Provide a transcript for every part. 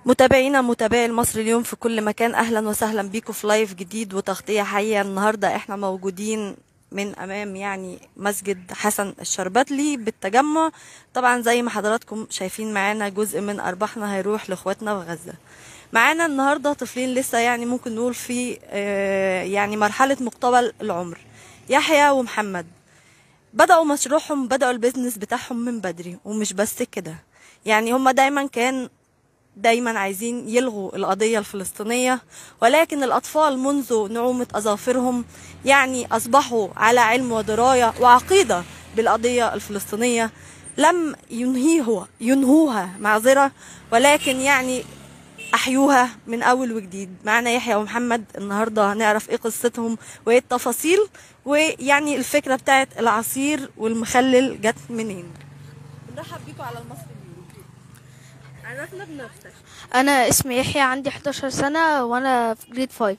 متابعينا متابعي المصري اليوم في كل مكان اهلا وسهلا بيكم في لايف جديد وتغطيه حيه النهارده احنا موجودين من امام يعني مسجد حسن الشربتلي بالتجمع طبعا زي ما حضراتكم شايفين معانا جزء من ارباحنا هيروح لاخواتنا في غزه معانا النهارده طفلين لسه يعني ممكن نقول في آه، يعني مرحله مقتبل العمر يحيى ومحمد بدأوا مشروعهم بدأوا البيزنس بتاعهم من بدري ومش بس كده يعني هما دايما كان دايما عايزين يلغوا القضية الفلسطينية ولكن الأطفال منذ نعومة أظافرهم يعني أصبحوا على علم ودراية وعقيدة بالقضية الفلسطينية لم ينهيه ينهوها معذرة ولكن يعني أحيوها من أول وجديد معنا يحيى ومحمد النهاردة هنعرف إيه قصتهم وإيه التفاصيل ويعني الفكرة بتاعت العصير والمخلل جت منين نرحب بيكم على المصري عرفنا بنفسك انا اسمي يحيى عندي 11 سنه وانا في جريد 5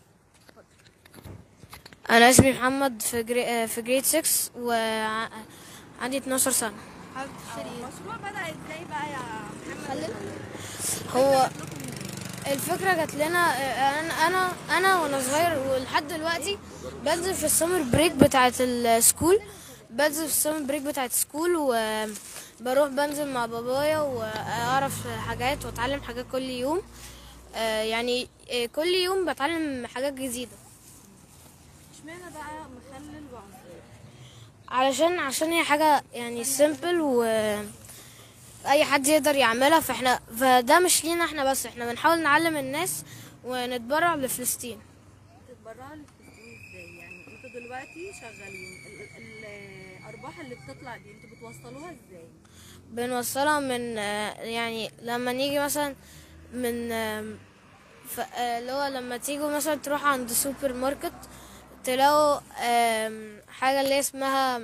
انا اسمي محمد في جري... في جريد 6 وعندي 12 سنه المشروع بدأ ازاي بقى يا محمد هو الفكره جات لنا انا انا انا وانا صغير ولحد دلوقتي بنزل في السمر بريك بتاعه السكول بنزل في السمر بريك بتاعه السكول وبروح بنزل مع بابايا واعرف حاجات واتعلم حاجات كل يوم آه، يعني آه، كل يوم بتعلم حاجات جديده اشمعنى بقى مخلل وعصير علشان عشان هي حاجة يعني سيمبل و اي حد يقدر يعملها فاحنا فده مش لينا احنا بس احنا بنحاول نعلم الناس ونتبرع لفلسطين تتبرعوا للفلسطين ازاي يعني انتوا دلوقتي شغالين ال- ال- الارباح اللي بتطلع دي انتوا بتوصلوها ازاي بنوصلها من آه، يعني لما نيجي مثلا من آم، ف- آه، اللي هو لما تيجوا مثلا تروحوا عند سوبر ماركت تلاقوا آم، حاجة اللي هي اسمها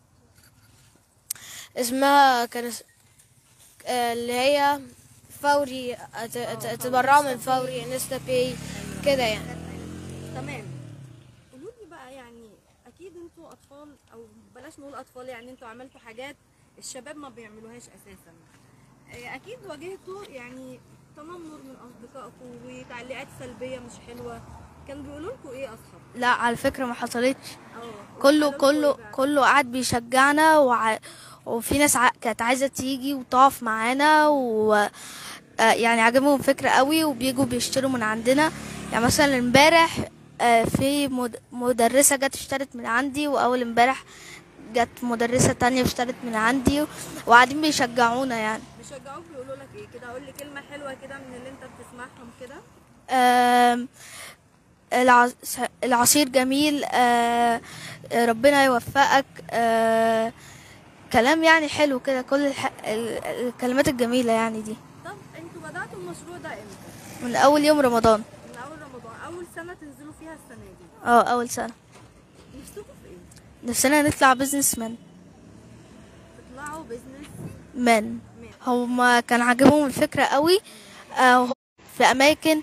اسمها كان اس- آه، اللي هي فوري أت- أت- تبرعوا من فوري انستا باي كده يعني تمام قولوا لي بقى يعني اكيد انتوا اطفال او بلاش نقول اطفال يعني انتوا عملتوا حاجات الشباب ما بيعملوهاش اساسا آه، اكيد واجهتوا يعني تنمر من اصدقائكم وتعليقات سلبيه مش حلوه كانوا بيقولوا لكم ايه اصحاب لا على فكره ما حصلتش اه كله قالوا لكم كله إيه بقى؟ كله قاعد بيشجعنا وع... وفي ناس ع... كانت عايزه تيجي وتقف معانا و آه، يعني عجبهم الفكره قوي وبيجوا بيشتروا من عندنا يعني مثلا امبارح آه، في مد... مدرسه جت اشترت من عندي واول امبارح جت مدرسه تانية اشترت من عندي وقاعدين بيشجعونا يعني بيشجعوك بيقولوا لك ايه كده قول لي كلمه حلوه كده من اللي انت بتسمعهم كده آم، العص- العصير جميل آه، ربنا يوفقك آه، كلام يعني حلو كده كل الح... ال- الكلمات الجميلة يعني دي طب انتوا بداتوا المشروع ده امتى من أول يوم رمضان من اول رمضان اول سنه تنزلوا فيها السنه دي اه أول سنة نفسكم في ايه نفسنا نطلع بيزنس مان تطلعوا بيزنس مان هما كان عاجبهم الفكرة قوي آه، في أماكن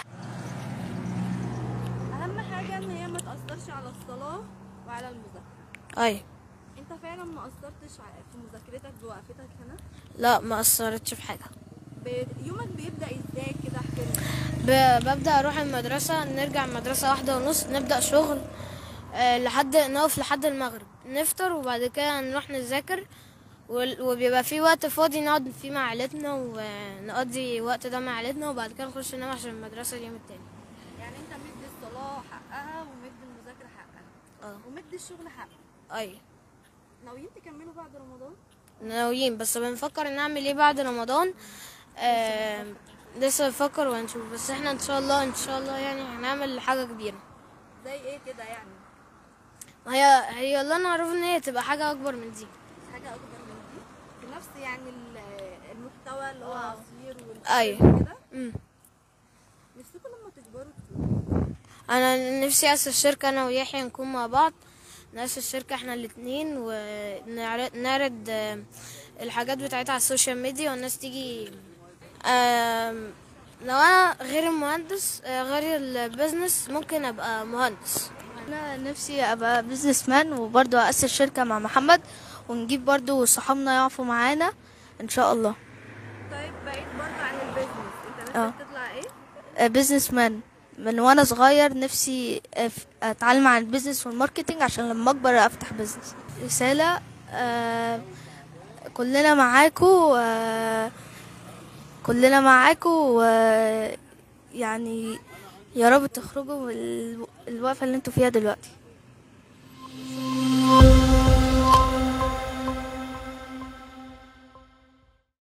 اهم حاجه ان هي ما تاثرش على الصلاه وعلى المذاكره اي انت فعلا ما اثرتش ع- في مذاكرتك بوقفتك هنا لا ما اثرتش في حاجة ب- يومك بيبدا ازاي كده احكي لنا ب- ببدأ أروح المدرسة نرجع المدرسة واحدة ونص نبدأ شغل آه، لحد نقف لحد المغرب نفطر وبعد كده نروح نذاكر وال- وبيبقى في وقت فاضي نقعد فيه مع عيلتنا ونقضي وقت ده مع عيلتنا وبعد كده نخش ننام عشان المدرسة اليوم التاني يعني انت مدي الصلاه حقها ومدي المذاكره حقها اه ومدي الشغل حقه أي ناويين تكملوا بعد رمضان ناويين بس بنفكر نعمل ايه بعد رمضان آه لسه بنفكر وهنشوف بس احنا ان شاء الله ان شاء الله يعني هنعمل حاجة كبيرة زي ايه كده يعني هي هي اللي انا اعرفه ان هي تبقى حاجة اكبر من دي حاجه اكبر من دي في نفس يعني ال- المحتوى اللي هو عصير أيوة. والكلام كده مم. نفسكم لما تكبروا تكونوا انا نفسي اسس شركه انا ويحيى نكون مع بعض ناسس شركه احنا الاتنين ونعرض آه، الحاجات بتاعتها على السوشيال ميديا والناس تيجي آم، لو انا غير المهندس آه، غير البيزنس ممكن ابقى مهندس أنا نفسي أبقى بيزنس مان وبرضه أسس شركة مع محمد ونجيب برضه صحابنا يقفوا معانا إن شاء الله طيب بعيد برضه عن البيزنس انت اه بزنس مان من وانا صغير نفسي أف- اتعلم عن البيزنس والماركتينج عشان لما اكبر افتح بيزنس رسالة آه، كلنا معاكو آه، كلنا معاكو آه، يعني يا رب تخرجوا من ال- الوقفة اللي انتوا فيها دلوقتي